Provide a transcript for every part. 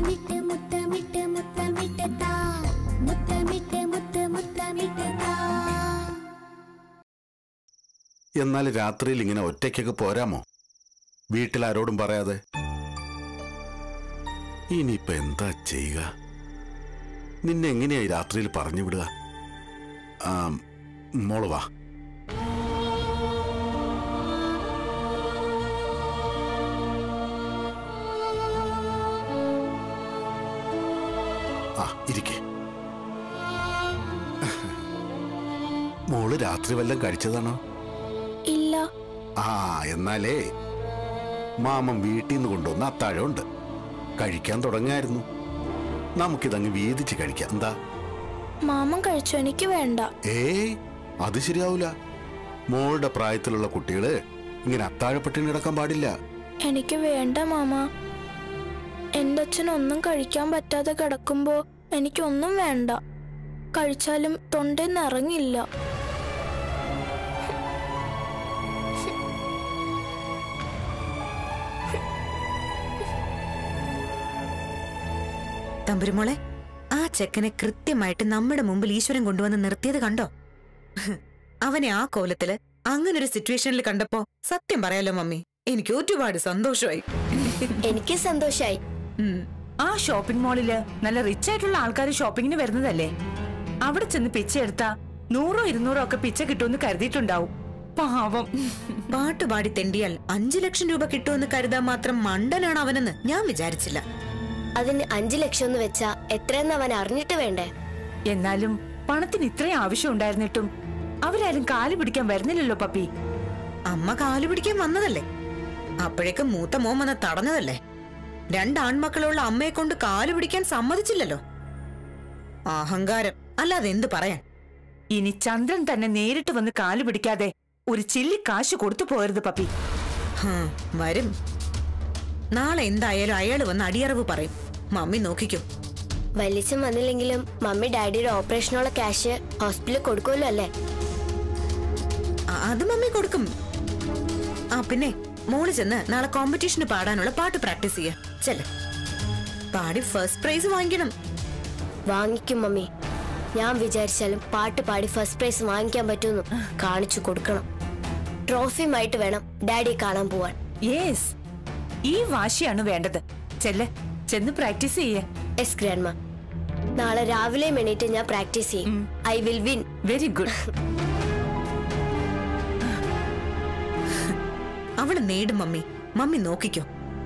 മുത്തമിട്ട് മുത്തമിട്ട് മുത്തമിട്ട് താ മുത്തമിട്ട് മുത്ത് മുത്തമിട്ട് താ എന്നാൽ രാത്രിയിൽ ഇങ്ങനെ ഒറ്റയ്ക്കൊക്കെ പോരാമോ വീട്ടിലാരോടും പറയാതെ ഇനിയിപ്പോ എന്താ ചെയ്യുക നിന്നെ എങ്ങനെയായി രാത്രിയിൽ പറഞ്ഞു വിടുക ആ മോള് വാ ആ ഇരിക്കേ മോള് രാത്രി വല്ലതും കഴിച്ചതാണോ ഇല്ല ആ എന്നാലേ മാമൻ വീട്ടിൽ നിന്ന് കൊണ്ടുവന്ന അത്താഴമുണ്ട് കഴിക്കാൻ തുടങ്ങായിരുന്നു നമുക്കിതങ്ങ് വീതിച്ച് കഴിക്കാം എന്താ മാമൻ കഴിച്ചു എനിക്ക് വേണ്ട ഏയ് അത് ശരിയാവൂല മോളുടെ പ്രായത്തിലുള്ള കുട്ടികള് ഇങ്ങനെ അത്താഴപ്പട്ടിണി കിടക്കാൻ പാടില്ല എനിക്ക് വേണ്ട മാമ എന്റെ അച്ഛൻ ഒന്നും കഴിക്കാൻ പറ്റാതെ കിടക്കുമ്പോ എനിക്കൊന്നും വേണ്ട കഴിച്ചാലും തൊണ്ടയിൽ ഇറങ്ങില്ല തമ്പുരുമോളെ ആ ചെക്കനെ കൃത്യമായിട്ട് നമ്മുടെ മുമ്പിൽ ഈശ്വരൻ കൊണ്ടുവന്ന് നിർത്തിയത് കണ്ടോ അവനെ ആ കോലത്തില് അങ്ങനൊരു സിറ്റുവേഷനിൽ കണ്ടപ്പോ സത്യം പറയാലോ മമ്മി എനിക്ക് ഒരുപാട് സന്തോഷമായി എനിക്ക് സന്തോഷായി ഉം. ആ ഷോപ്പിംഗ് മാളില് നല്ല റിച്ച് ആയിട്ടുള്ള ആൾക്കാർ ഷോപ്പിങ്ങിന് വരുന്നതല്ലേ അവിടെ ചെന്ന് പിച്ച എടുത്താ നൂറോ ഇരുന്നൂറോ ഒക്കെ പിച്ച കിട്ടുമെന്ന് കരുതിയിട്ടുണ്ടാവും പാവം പാട്ടുപാടി തെണ്ടിയാൽ അഞ്ചു ലക്ഷം രൂപ കിട്ടുമെന്ന് കരുതാൻ മാത്രം മണ്ടനാണ് അവനെന്ന് ഞാൻ വിചാരിച്ചില്ല അതിന് അഞ്ചു ലക്ഷം എന്ന് വെച്ചാ എത്രയെന്ന് അവൻ അറിഞ്ഞിട്ട് വേണ്ടേ എന്നാലും പണത്തിന് ഇത്രയും ആവശ്യം ഉണ്ടായിരുന്നിട്ടും അവരാരും കാല് പിടിക്കാൻ വരുന്നില്ലല്ലോ പപ്പി അമ്മ കാലു പിടിക്കാൻ വന്നതല്ലേ അപ്പോഴേക്കും മൂത്ത മോൻ വന്ന് തടഞ്ഞതല്ലേ രണ്ട് ആൺമക്കളുള്ള അമ്മയെ കൊണ്ട് കാലു പിടിക്കാൻ സമ്മതിച്ചില്ലല്ലോ അഹങ്കാരം അല്ലാതെ എന്ത് പറയാൻ ഇനി ചന്ദ്രൻ തന്നെ നേരിട്ട് വന്ന് കാല് പിടിക്കാതെ ഒരു ചില്ലി കാശ് കൊടുത്തു പോകരുത് പപ്പി ഹും, വരും നാളെ എന്തായാലും അയാള് വന്ന് അടിയറവ് പറയും മമ്മി നോക്കിക്കോ വലിച്ചം വന്നില്ലെങ്കിലും മമ്മി ഡാഡിയുടെ ഓപ്പറേഷനുള്ള ക്യാഷ് ഹോസ്പിറ്റലിൽ കൊടുക്കുമല്ലോ അല്ലേ ആ, അത് മമ്മി കൊടുക്കും ആ പിന്നെ മോള് ചെന്ന് നാളെ കോമ്പറ്റീഷന് പാടാനുള്ള പാട്ട് പ്രാക്ടീസ് ചെയ്യ ചെല് പാടി ഫസ്റ്റ് പ്രൈസ് വാങ്ങിക്കണം വാങ്ങിക്കും മമ്മി ഞാൻ വിചാരിച്ചാലും പാട്ട് പാടി ഫസ്റ്റ് പ്രൈസ് വാങ്ങിക്കാൻ പറ്റുമെന്ന് കാണിച്ചു കൊടുക്കണം ട്രോഫിയുമായിട്ട് വേണം ഡാഡിയെ കാണാൻ പോവാൻ യേസ് ഈ വാശിയാണ് വേണ്ടത് ചെല്ല് ചെന്ന് പ്രാക്ടീസ് ചെയ്യേ എസ് ഗ്രാൻഡ്മ നാളെ രാവിലെ എണീറ്റ് ഞാൻ പ്രാക്ടീസ് ചെയ്യും I will win very good അവള് നേടും മമ്മി മമ്മി നോക്കിക്കോ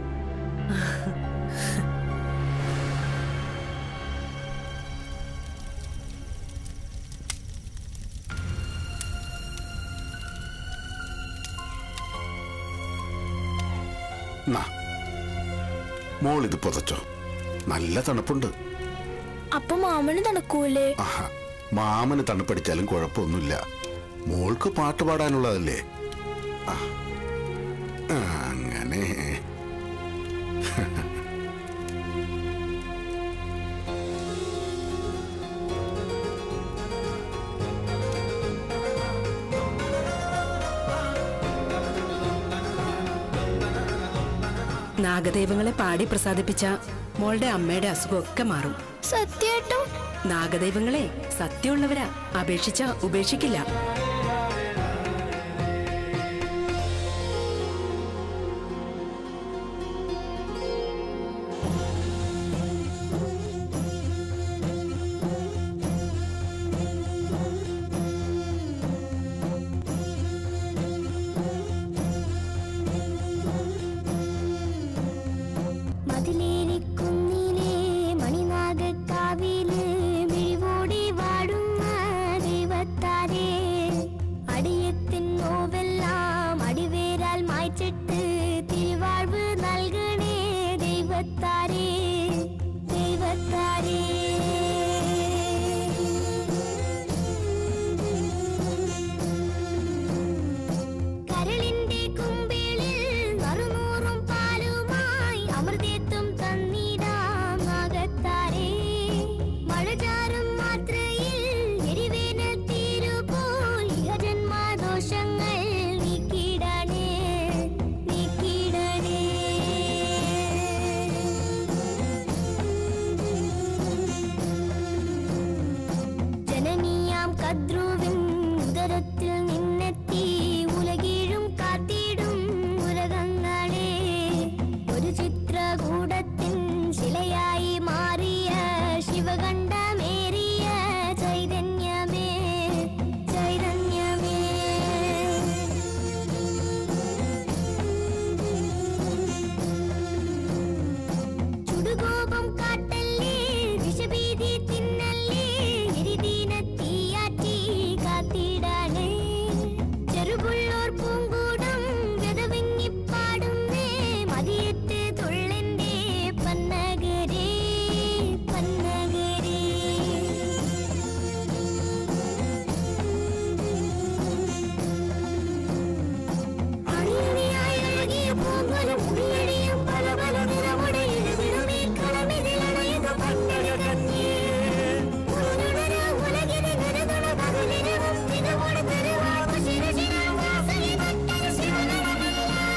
നാ മോളിത് പുതച്ചോ നല്ല തണുപ്പുണ്ട് അപ്പൊ മാമന് തണുക്കൂലേ ആഹാ മാമന് തണുപ്പടിച്ചാലും കുഴപ്പമൊന്നുമില്ല മോൾക്ക് പാട്ട് പാടാനുള്ളതല്ലേ ആ. ആ, അങ്ങനെ നാഗദൈവങ്ങളെ പാടി പ്രസാദിപ്പിച്ച മോളുടെ അമ്മയുടെ അസുഖമൊക്കെ മാറും സത്യായിട്ടും നാഗദൈവങ്ങളെ സത്യമുള്ളവരാ അപേക്ഷിച്ച ഉപേക്ഷിക്കില്ല മതിലേരിക്കുന്നിലേ മണിനാഗക്കാവില് മിഴിവോടി വാടുന്ന ദൈവത്താരേ നാം കദ്രുവിൻ ഉദരത്തിൽ നിന്നെത്തി ഉലകീഴും കാത്തിടും ഉലകങ്ങളെ ഒരു ചിത്രകൂടത്തിൻ ശിലയായി മാറിയ ശിവകണ്ഠമേറിയ ചൈതന്യമേ ചൈതന്യമേ ചുടുകോപം കാട്ടല്ലേ വിഷഭീതി തിന്നല്ലേ എരിദീന തീയാറ്റി കാത്തിടാനേ ചെറുപുള്ളോർ പൂങ്കൂടം ഗതവിങ്ങിപ്പാടുന്നേ മതിയത്ത് തുള്ളന്റെ പന്നകരേ പന്നകരേ അണിയണിയായി അഴകിയ പൂങ്കുലം ഉള്ളിയടിയും പല പല നിറമുടെ ഇടവിടുമീ കളമിതിലണയുക പന്നകകന്യേ. ഉരുളുടര ഉലകിന് ഗരുതുണ പകലിരവും തികവോട് തെരുവാഴ്വ ശിരശിരാം വാസകി ഭക്തര ശിവനരമല്ല.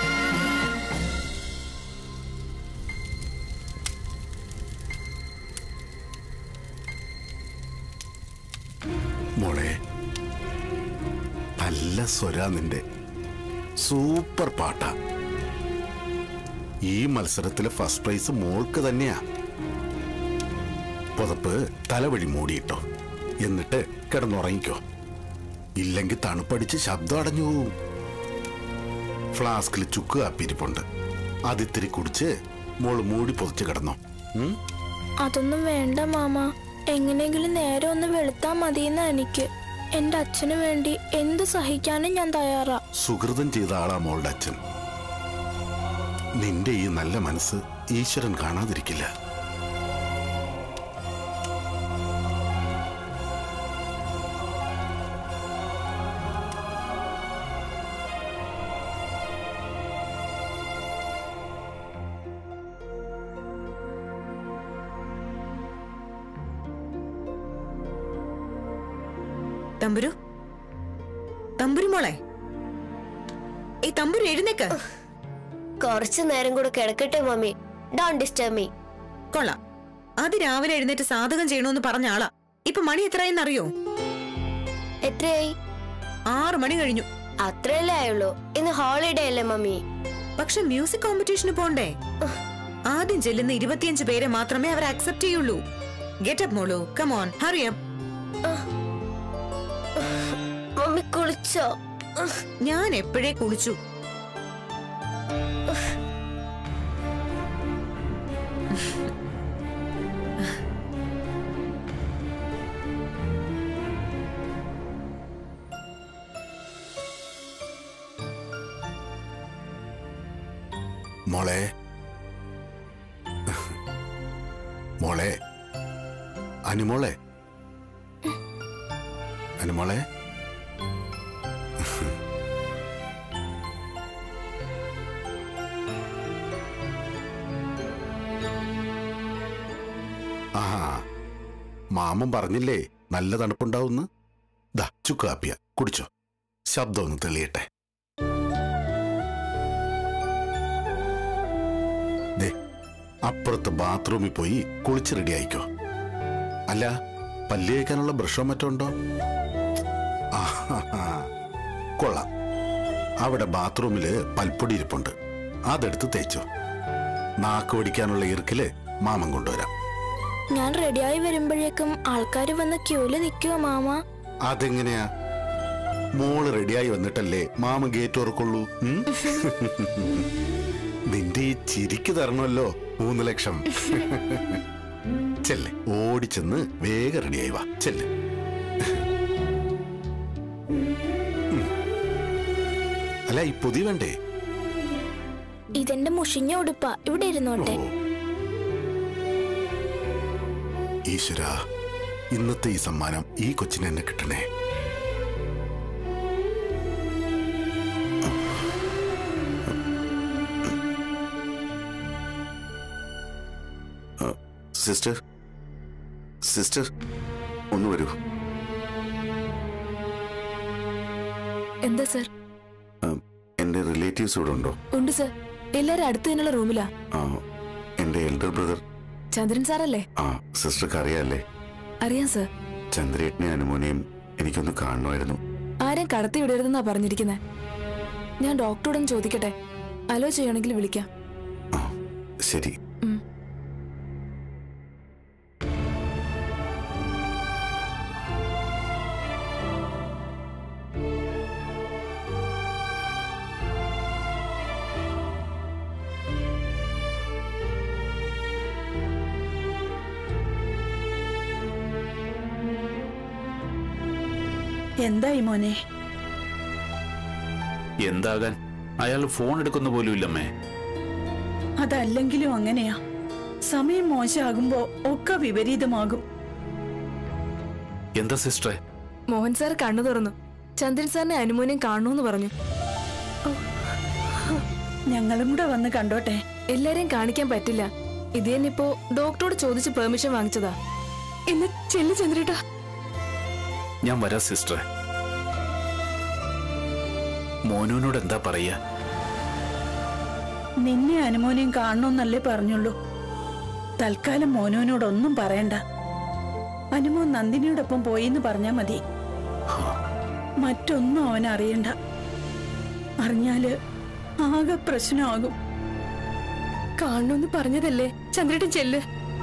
മോളെ നല്ല സ്വര നിന്റെ സൂപ്പർ പാട്ടാ ഈ മത്സരത്തിലെ ഫസ്റ്റ് പ്രൈസ് മോൾക്ക് തന്നെയാ പുതപ്പ് തലവഴി മൂടിയിട്ടോ എന്നിട്ട് കിടന്നുറങ്ങിക്കോ ഇല്ലെങ്കിൽ തണുപ്പടിച്ച് ശബ്ദം അടഞ്ഞു പോവും ഫ്ലാസ്കിൽ ചുക്ക് കാപ്പിരിപ്പുണ്ട് അതിത്തിരി കുടിച്ച് മോള് മൂടി പൊതിച്ച് കിടന്നോ ഉം? അതൊന്നും വേണ്ട മാമ എങ്ങനെയെങ്കിലും നേരെ ഒന്ന് വെളുത്താ മതിയെന്ന എനിക്ക് എന്റെ അച്ഛനു വേണ്ടി എന്ത് സഹിക്കാനും ഞാൻ തയ്യാറാ സുഹൃതം ചെയ്ത ആളാ മോളുടെ അച്ഛൻ നിന്റെ ഈ നല്ല മനസ്സ് ഈശ്വരൻ കാണാതിരിക്കില്ല തമ്പുരു തമ്പുരു മോളെ ഈ തമ്പുരു എഴുന്നേക്ക് കുറച്ചു നേരം കൂടെ കിടക്കട്ടെ മമ്മി ഡോൺ ഡിസ്റ്റർബ് മീ കൊള്ളാം അത് രാവിലെ എഴുന്നേറ്റ് സാധകം ചെയ്യണമെന്ന് പറഞ്ഞ ആളാ ഇപ്പൊ മണി എത്രയെന്ന് അറിയോ എത്രയായി ആറ് മണി കഴിഞ്ഞു അത്രയല്ലേ ആയുള്ളൂ ഇന്ന് ഹോളിഡേ അല്ലേ മമ്മി പക്ഷെ മ്യൂസിക് കോമ്പറ്റീഷന് പോണ്ടേ ആദ്യം ചെല്ലുന്ന ഇരുപത്തിയഞ്ച് പേരെ മാത്രമേ അവർ അക്സെപ്റ്റ് ചെയ്യുള്ളൂ ഗെറ്റ് അപ്പ് മോളു കമോൺ ഹറി അപ്പ് മമ്മി കുളിച്ചോ ഞാൻ എപ്പോഴേ കുളിച്ചു മോളെ മോളെ അനുമോളെ അനുമോളെ ആ മാമൻ പറഞ്ഞില്ലേ നല്ല തണുപ്പുണ്ടാവുന്ന് ദാ ചുക്ക് കാപ്പിയ കുടിച്ചോ ശബ്ദം ഒന്ന് തെളിയട്ടെ ദേ അപ്പുറത്ത് ബാത്റൂമിൽ പോയി കുളിച്ച് റെഡി ആയിക്കോ അല്ല പല്ല് തേക്കാനുള്ള ബ്രഷോ മറ്റോ ഉണ്ടോ ആഹാഹാ. കൊള്ളാം അവിടെ ബാത്റൂമില് പൽപ്പൊടി ഇരിപ്പുണ്ട് അതെടുത്ത് തേച്ചോ നാക്ക് പിടിക്കാനുള്ള ഇറുക്കില് മാമൻ കൊണ്ടുവരാം ഞാൻ റെഡിയായി വരുമ്പോഴേക്കും ആൾക്കാർ വന്ന് ക്യൂല് നിൽക്കുവോ മാമ അതെങ്ങനെയാ മോള് റെഡിയായി വന്നിട്ടല്ലേ മാമ ഗേറ്റ് തുറക്കുള്ളൂ ഉം? നിന്റെ ഈ ചിരിക്ക് തരണമല്ലോ മൂന്ന് ലക്ഷം ചെല്ലെ ഓടിച്ചെന്ന് വേഗം റെഡിയായി വാ ചെല്ലെ ഉം. അല്ല ഈ പൊതി വേണ്ടേ ഇതെന്റെ മുഷിഞ്ഞ ഉടുപ്പ ഇവിടെ ഇരുന്നോട്ടെ ഓ. ഈശ്വര ഇന്നത്തെ ഈ സമ്മാനം ഈ കൊച്ചിന് എന്നെ കിട്ടണേ സിസ്റ്റർ സിസ്റ്റർ ഒന്ന് വരൂ എന്താ സർ എൻ്റെ റിലേറ്റീവ്സ് ഇവിടെ ഉണ്ടോ ഉണ്ട് സർ എല്ലാരും അടുത്ത് തന്നെയുള്ള റൂമിലാ ആ, എൻ്റെ എൽഡർ ബ്രദർ ചന്ദ്രൻ സാറല്ലേ ആ സിസ്റ്റർക്ക് അറിയാല്ലേ അറിയാം സർ ചന്ദ്രേട്ടനെയും അനുമോനെയും എനിക്കൊന്ന് കാണണമായിരുന്നു ആരെയും കടത്തി വിടരുതെന്നാ പറഞ്ഞിരിക്കുന്നത് ഞാൻ ഡോക്ടറോടൊന്ന് ചോദിക്കട്ടെ അലോ ചെയ്യണമെങ്കിൽ വിളിക്കാം ആ ശരി ഉം. എന്തായി മോനെ എന്താകാൻ അയാൾ ഫോൺ എടുക്കുന്ന പോലും ഇല്ലമ്മേ അതല്ലെങ്കിലും അങ്ങനെയാ സമയം മോശമാകുമ്പോ ഒക്കെ വിപരീതമാകും എന്താ സിസ്റ്ററെ മോഹൻ സാർ കണ്ണു തുറന്നു ചന്ദ്രൻ സാറിനെ അനുമോനെയും കാണണമെന്ന് പറഞ്ഞു ഞങ്ങളും കൂടെ വന്ന് കണ്ടോട്ടെ എല്ലാരെയും കാണിക്കാൻ പറ്റില്ല ഇത് തന്നെ ഇപ്പോ ഡോക്ടറോട് ചോദിച്ച് പെർമിഷൻ വാങ്ങിച്ചതാ ഇന്ന് ചെല്ലു ചന്ദ്രേട്ടാ ഞാൻ വരാം സിസ്റ്ററെ മോനുവിനോട് എന്താ പറയാ നിന്നെ അനുമോനെയും കാണണമെന്നല്ലേ പറഞ്ഞുള്ളൂ തൽക്കാലം മോനോനോടൊന്നും പറയണ്ട അനുമോൻ നന്ദിനിയോടൊപ്പം പോയിന്ന് പറഞ്ഞാ മതി മറ്റൊന്നും അവൻ അറിയണ്ട അറിഞ്ഞാല് ആകെ പ്രശ്നമാകും കാണണമെന്ന് പറഞ്ഞതല്ലേ ചന്ദ്രേട്ടൻ ചെല്ല്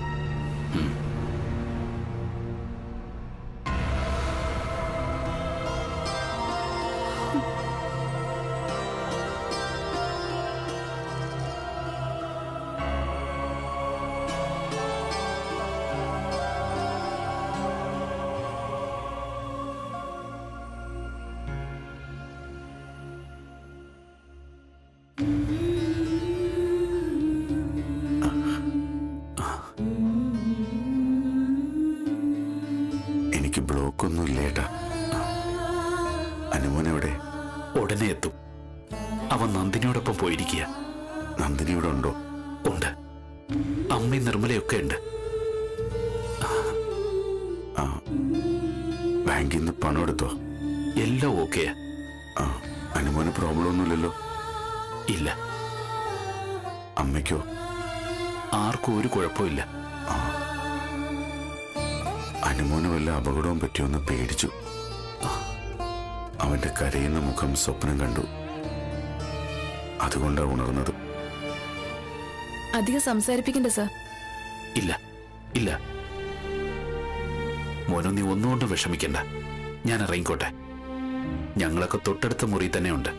എനിക്ക് ബ്ലോക്ക് ഒന്നും ഇല്ലേട്ടാ അനുമോൻ എവിടെ ഉടനെ എത്തും അവൻ നന്ദിനിയോടൊപ്പം പോയിരിക്കുക നന്ദിനി ഇവിടെ ഉണ്ടോ ഉണ്ട് അമ്മയും നിർമ്മലയൊക്കെ ഉണ്ട് ആ ബാങ്കിൽ നിന്ന് പണം എടുത്തോ എല്ലാം ഓക്കെയാ ആ അനുമോന് പ്രോബ്ലം ഒന്നുമില്ലല്ലോ ഇല്ല അമ്മയ്ക്കോ ആർക്കും ഒരു കുഴപ്പമില്ല അനുമോന് വല്ല അപകടവും പറ്റിയോന്ന് പേടിച്ചു അവന്റെ കരയുന്ന മുഖം സ്വപ്നം കണ്ടു അതുകൊണ്ടാണ് ഉണർന്നത് അധികം സംസാരിപ്പിക്കണ്ട സാർ ഇല്ല ഇല്ല മോനു നീ ഒന്നുകൊണ്ടും വിഷമിക്കണ്ട ഞാൻ ഇറങ്ങിക്കോട്ടെ ഞങ്ങളൊക്കെ തൊട്ടടുത്ത മുറി തന്നെ ഉണ്ട്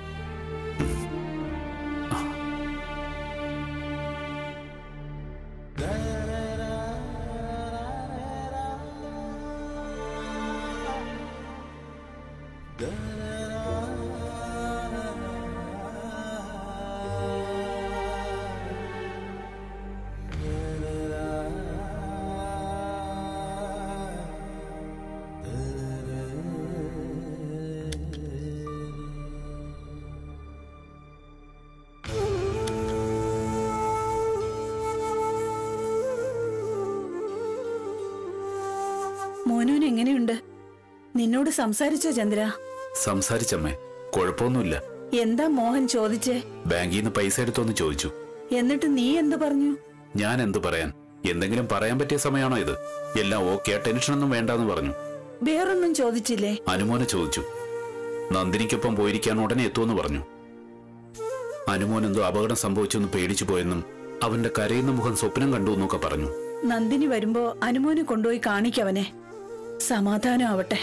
മോനോൻ എങ്ങനെയുണ്ട് നിന്നോട് സംസാരിച്ചോ ചന്ദ്ര സംസാരിച്ചമ്മേ കുഴപ്പമൊന്നുമില്ല എന്താ മോഹൻ ചോദിച്ചേ ബാങ്കിൽ നിന്ന് പൈസ എടുത്തോന്ന് ചോദിച്ചു എന്നിട്ട് നീ എന്ത് പറഞ്ഞു ഞാൻ എന്തു പറയാൻ എന്തെങ്കിലും പറയാൻ പറ്റിയ സമയമാണോ ഇത് എല്ലാം ഓക്കെ ടെൻഷനൊന്നും വേണ്ടെന്ന് പറഞ്ഞു വേറൊന്നും ചോദിച്ചില്ലേ അനുമോനെ ചോദിച്ചു നന്ദിനിക്കൊപ്പം പോയിരിക്കാൻ ഉടനെ എത്തുമെന്ന് പറഞ്ഞു അനുമോൻ എന്തോ അപകടം സംഭവിച്ചെന്ന് പേടിച്ചു പോയെന്നും അവന്റെ കരയുന്ന മുഖം സ്വപ്നം കണ്ടു എന്നൊക്കെ പറഞ്ഞു നന്ദിനി വരുമ്പോ അനുമോനെ കൊണ്ടുപോയി കാണിക്കവനെ സമാധാനം ആവട്ടെ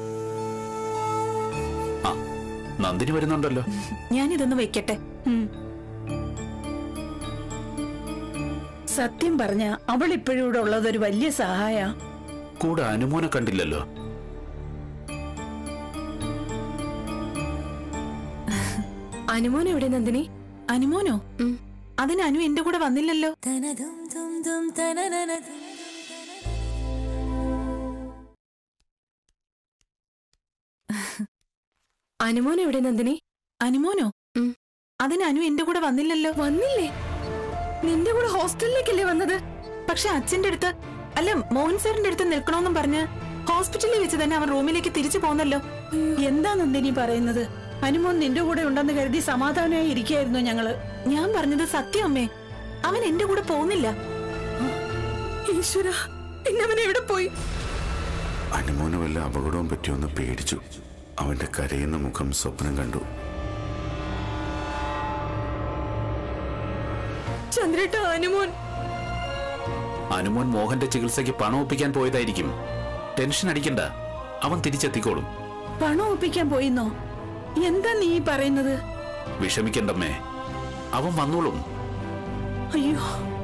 ആ നന്ദിനി വരുന്നുണ്ടല്ലോ ഞാനിതൊന്ന് വെക്കട്ടെ ഉം. സത്യം പറഞ്ഞ അവൾ ഇപ്പോഴും ഇവിടെ ഉള്ളത് ഒരു വലിയ സഹായ കൂടെ അനുമോനെ കണ്ടില്ലല്ലോ അനുമോൻ എവിടെ നന്ദിനി അനുമോനോ ഉം. അതിന് അനു എന്റെ കൂടെ വന്നില്ലല്ലോ അനുമോൻ എവിടെ നന്ദിനി അനുമോനോ ഉം. അതിന് അനു എന്റെ കൂടെ വന്നില്ലല്ലോ വന്നില്ലേ നിന്റെ കൂടെ ഹോസ്റ്റലിലേക്കല്ലേ വന്നത് പക്ഷെ അച്ഛന്റെ അടുത്ത് അല്ല മോഹൻ സാറിന്റെ അടുത്ത് നിൽക്കണമെന്നും പറഞ്ഞ് ഹോസ്പിറ്റലിൽ വെച്ച് തന്നെ അവൻ റൂമിലേക്ക് തിരിച്ചു പോന്നല്ലോ എന്താ നന്ദിനി പറയുന്നത് അനുമോൻ നിന്റെ കൂടെ ഉണ്ടെന്ന് കരുതി സമാധാനമായി ഇരിക്കായിരുന്നു ഞങ്ങള് ഞാൻ പറഞ്ഞത് സത്യം അമ്മേ അവൻ എന്റെ കൂടെ പോകുന്നില്ല ഈശ്വര പിന്നെ അവൻ എവിടെ പോയി അനുമോന് വല്ല അപകടവും പറ്റിയൊന്ന് പേടിച്ചു അവന്റെ കരയുന്ന മുഖം സ്വപ്നം കണ്ടു ചന്ദ്രേട്ട അനുമോൻ അനുമോൻ മോഹന്റെ ചികിത്സയ്ക്ക് പണം ഒപ്പിക്കാൻ പോയതായിരിക്കും ടെൻഷൻ അടിക്കണ്ട അവൻ തിരിച്ചെത്തിക്കോളും പണം ഒപ്പിക്കാൻ പോയിന്നോ എന്താ നീ ഈ പറയുന്നത് വിഷമിക്കണ്ടമ്മേ അവൻ വന്നോളും അയ്യോ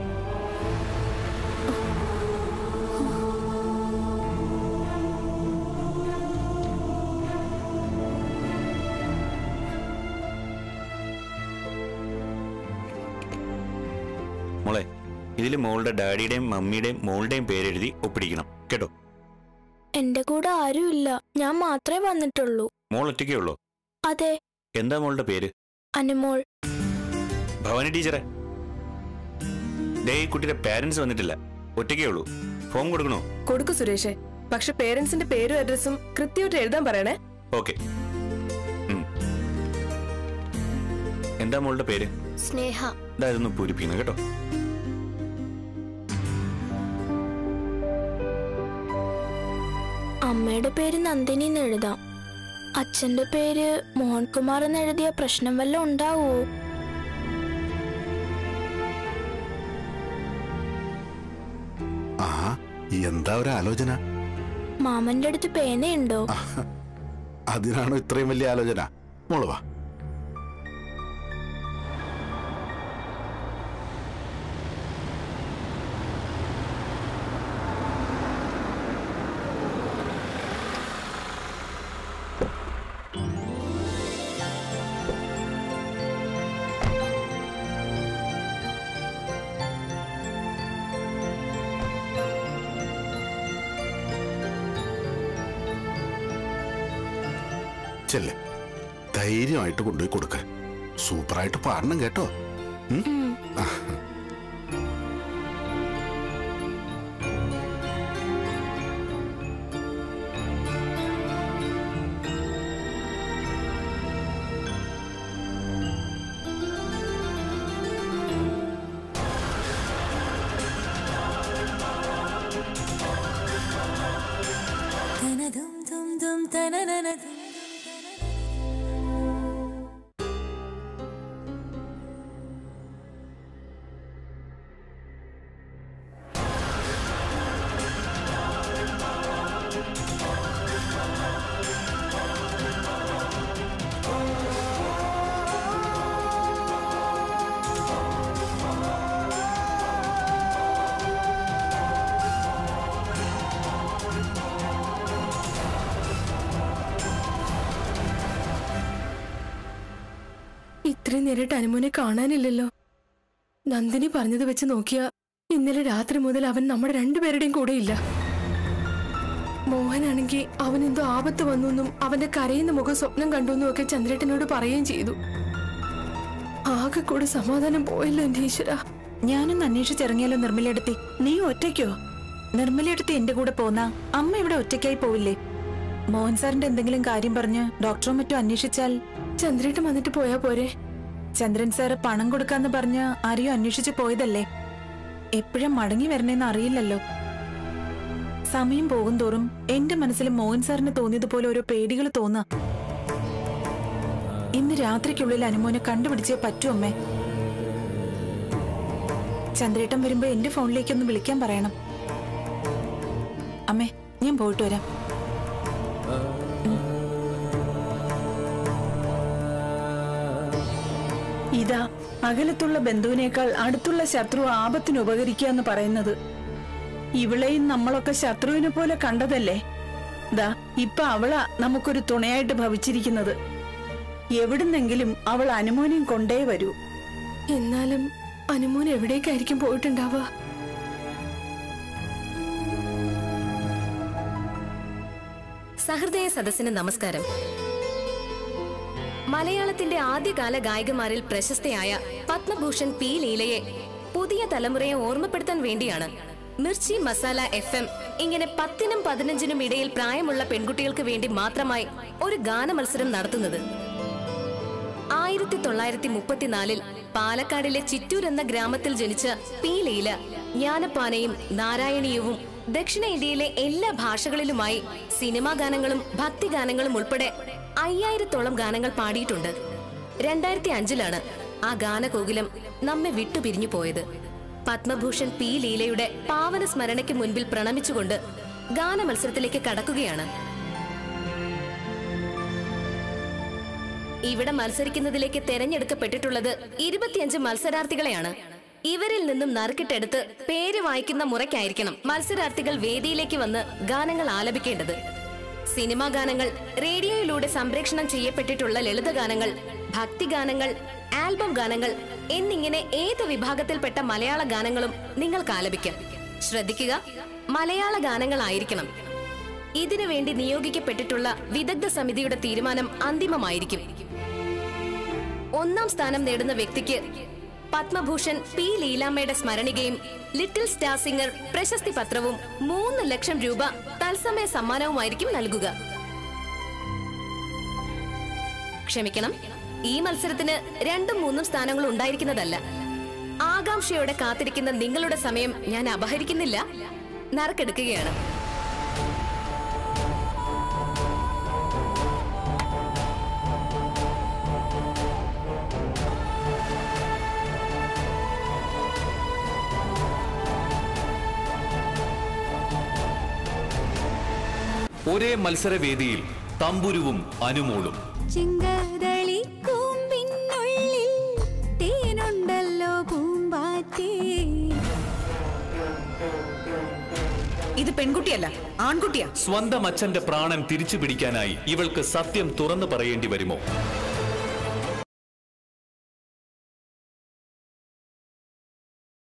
മോളെ ഇതിൽ മോളുടെ ഡാഡിയുടെയും മമ്മിയുടെയും മോളുടെയും പേരെഴുതി ഒപ്പിടിക്കണം കേട്ടോ എന്റെ കൂടെ ആരുമില്ല ഞാൻ മാത്രമേ വന്നിട്ടുള്ളൂ മോൾ ഒറ്റയ്ക്കേ ഉള്ളൂ അതെ എന്താ മോളുടെ പേര് അനുമോൾ ഭവാനി ടീച്ചറെ ദേ ഈ കുട്ടിയുടെ പാരന്റ്സ് വന്നിട്ടില്ല ഒറ്റയ്ക്കേ ഉള്ളൂ ഫോം കൊടുക്കണോ കൊടുക്കു സുരേഷേ പക്ഷെ പേരൻസിന്റെ പേരും അഡ്രസ്സും കൃത്യമായിട്ട് എഴുതാൻ പറയണേ ഓക്കെ എന്താ മോളുടെ പേര് സ്നേഹ ഇതായിരുന്നു പൂരിപ്പിക്കണം കേട്ടോ അമ്മയുടെ പേര് നന്ദിനി എന്ന് എഴുതാം അച്ഛന്റെ പേര് മോഹൻകുമാർ എന്ന് എഴുതിയ പ്രശ്നം വല്ലതും ഉണ്ടാവോ ആ എന്താ ഒരു ആലോചന മാമന്റെ അടുത്ത് പേനയുണ്ടോ അതിനാണോ ഇത്രയും വലിയ ആലോചന മോള് വാ ചെല്ല് ധൈര്യമായിട്ട് കൊണ്ടുപോയി കൊടുക്ക സൂപ്പറായിട്ട് പാടണം കേട്ടോ ഉം? ആ. ഇത്രയും നേരിട്ട് അനുമോനെ കാണാനില്ലല്ലോ നന്ദിനി പറഞ്ഞത് വെച്ച് നോക്കിയാ ഇന്നലെ രാത്രി മുതൽ അവൻ നമ്മുടെ രണ്ടുപേരുടെയും കൂടെ ഇല്ല മോഹനാണെങ്കിൽ അവൻ എന്തോ ആപത്ത് വന്നു അവന്റെ കരയുന്ന മുഖം സ്വപ്നം കണ്ടു എന്നും ഒക്കെ ചന്ദ്രേട്ടനോട് പറയുകയും ചെയ്തു ആകെ കൂടെ സമാധാനം പോയല്ലോ എന്റെ ഈശ്വര ഞാനൊന്ന് അന്വേഷിച്ചിറങ്ങിയാലോ നിർമ്മലയെടുത്തി നീ ഒറ്റയ്ക്കോ നിർമ്മലയെടുത്തി എന്റെ കൂടെ പോന്ന അമ്മ ഇവിടെ ഒറ്റയ്ക്കായി പോവില്ലേ മോഹൻ സാറിന്റെ എന്തെങ്കിലും കാര്യം പറഞ്ഞ് ഡോക്ടറോ മറ്റോ അന്വേഷിച്ചാൽ ചന്ദ്രേട്ടൻ വന്നിട്ട് പോയാ പോരെ ചന്ദ്രൻ സാറ് പണം കൊടുക്കാന്ന് പറഞ്ഞ് ആരെയോ അന്വേഷിച്ചു പോയതല്ലേ എപ്പോഴും മടങ്ങി വരണേന്ന് അറിയില്ലല്ലോ സമയം പോകും തോറും എന്റെ മനസ്സിൽ മോഹൻ സാറിന് തോന്നിയതുപോലെ ഓരോ പേടികൾ തോന്നാ ഇന്ന് രാത്രിക്കുള്ളിൽ അനുമോനെ കണ്ടുപിടിച്ചേ പറ്റൂ അമ്മേ ചന്ദ്രേട്ടൻ വരുമ്പോ എന്റെ ഫോണിലേക്കൊന്ന് വിളിക്കാൻ പറയണം അമ്മേ ഞാൻ പോയിട്ട് വരാം ഇതാ അകലത്തുള്ള ബന്ധുവിനേക്കാൾ അടുത്തുള്ള ശത്രു ആപത്തിന് ഉപകരിക്കുക എന്ന് പറയുന്നത് ഇവളെയും നമ്മളൊക്കെ ശത്രുവിനെ പോലെ കണ്ടതല്ലേ ദാ ഇപ്പൊ അവളാ നമുക്കൊരു തുണയായിട്ട് ഭവിച്ചിരിക്കുന്നത് എവിടുന്നെങ്കിലും അവൾ അനുമോനെയും കൊണ്ടേ വരൂ എന്നാലും അനുമോൻ എവിടേക്കായിരിക്കും പോയിട്ടുണ്ടാവുക സഹൃദയ സദസ്സിന് നമസ്കാരം മലയാളത്തിന്റെ ആദ്യകാല ഗായികമാരിൽ പ്രശസ്തയായ പത്മഭൂഷൺ പി ലീലയെ പുതിയ തലമുറയെ ഓർമ്മപ്പെടുത്താൻ വേണ്ടിയാണ് മിർച്ചി മസാല എഫ് എം ഇങ്ങനെ പത്തിനും പതിനഞ്ചിനും ഇടയിൽ പ്രായമുള്ള പെൺകുട്ടികൾക്ക് വേണ്ടി മാത്രമായി ഒരു ഗാന മത്സരം നടത്തുന്നത് ആയിരത്തി തൊള്ളായിരത്തി മുപ്പത്തിനാലിൽ പാലക്കാടിലെ ചിറ്റൂർ എന്ന ഗ്രാമത്തിൽ ജനിച്ച പി ലീല ജ്ഞാനപ്പാനയും നാരായണീയവും ദക്ഷിണേന്ത്യയിലെ എല്ലാ ഭാഷകളിലുമായി സിനിമാ ഗാനങ്ങളും ഭക്തിഗാനങ്ങളും ഉൾപ്പെടെ അയ്യായിരത്തോളം ഗാനങ്ങൾ പാടിയിട്ടുണ്ട് രണ്ടായിരത്തി അഞ്ചിലാണ് ആ ഗാനകോകിലം നമ്മെ വിട്ടുപിരിഞ്ഞു പോയത് പത്മഭൂഷൺ പി ലീലയുടെ പാവന സ്മരണയ്ക്ക് മുൻപിൽ പ്രണമിച്ചുകൊണ്ട് ഗാന മത്സരത്തിലേക്ക് കടക്കുകയാണ് ഇവിടെ മത്സരിക്കുന്നതിലേക്ക് തെരഞ്ഞെടുക്കപ്പെട്ടിട്ടുള്ളത് ഇരുപത്തിയഞ്ച് മത്സരാർത്ഥികളെയാണ് ഇവരിൽ നിന്നും നറുക്കിട്ടെടുത്ത് പേര് വായിക്കുന്ന മുറയ്ക്കായിരിക്കണം മത്സരാർത്ഥികൾ വേദിയിലേക്ക് വന്ന് ഗാനങ്ങൾ ആലപിക്കേണ്ടത് സിനിമാ ഗാനങ്ങൾ റേഡിയോയിലൂടെ സംപ്രേഷണം ചെയ്യപ്പെട്ടിട്ടുള്ള ലളിതഗാനങ്ങൾ ഭക്തിഗാനങ്ങൾ ആൽബം ഗാനങ്ങൾ എന്നിങ്ങനെ ഏത് വിഭാഗത്തിൽപ്പെട്ട മലയാള ഗാനങ്ങളും നിങ്ങൾക്ക് ആലപിക്കാം ശ്രദ്ധിക്കുക മലയാള ഗാനങ്ങളായിരിക്കണം ഇതിനു വേണ്ടി നിയോഗിക്കപ്പെട്ടിട്ടുള്ള വിദഗ്ധ സമിതിയുടെ തീരുമാനം അന്തിമമായിരിക്കും ഒന്നാം സ്ഥാനം നേടുന്ന വ്യക്തിക്ക് പത്മഭൂഷൺ പി ലീലാമ്മയുടെ സ്മരണികയും ലിറ്റിൽ സ്റ്റാർ സിംഗർ പ്രശസ്തി പത്രവും മൂന്ന് ലക്ഷം രൂപ തത്സമയ സമ്മാനവുമായിരിക്കും നൽകുക ക്ഷമിക്കണം ഈ മത്സരത്തിന് രണ്ടും മൂന്നും സ്ഥാനങ്ങൾ ഉണ്ടായിരിക്കുന്നതല്ല ആകാംക്ഷയോടെ കാത്തിരിക്കുന്ന നിങ്ങളുടെ സമയം ഞാൻ അപഹരിക്കുന്നില്ല നറുക്കെടുക്കുകയാണ് ഒരേ മത്സരവേദിയിൽ തമ്പുരുവും അനുമോളും ചിങ്കതളി കൂമ്പിനുള്ളിൽ തേനുണ്ടല്ലോ പൂമ്പാറ്റേ ഇത് പെൺകുട്ടിയല്ല ആൺകുട്ടിയാ സ്വന്തം അച്ഛന്റെ പ്രാണൻ തിരിച്ചു പിടിക്കാനായി ഇവൾക്ക് സത്യം തുറന്നു പറയേണ്ടി വരുമോ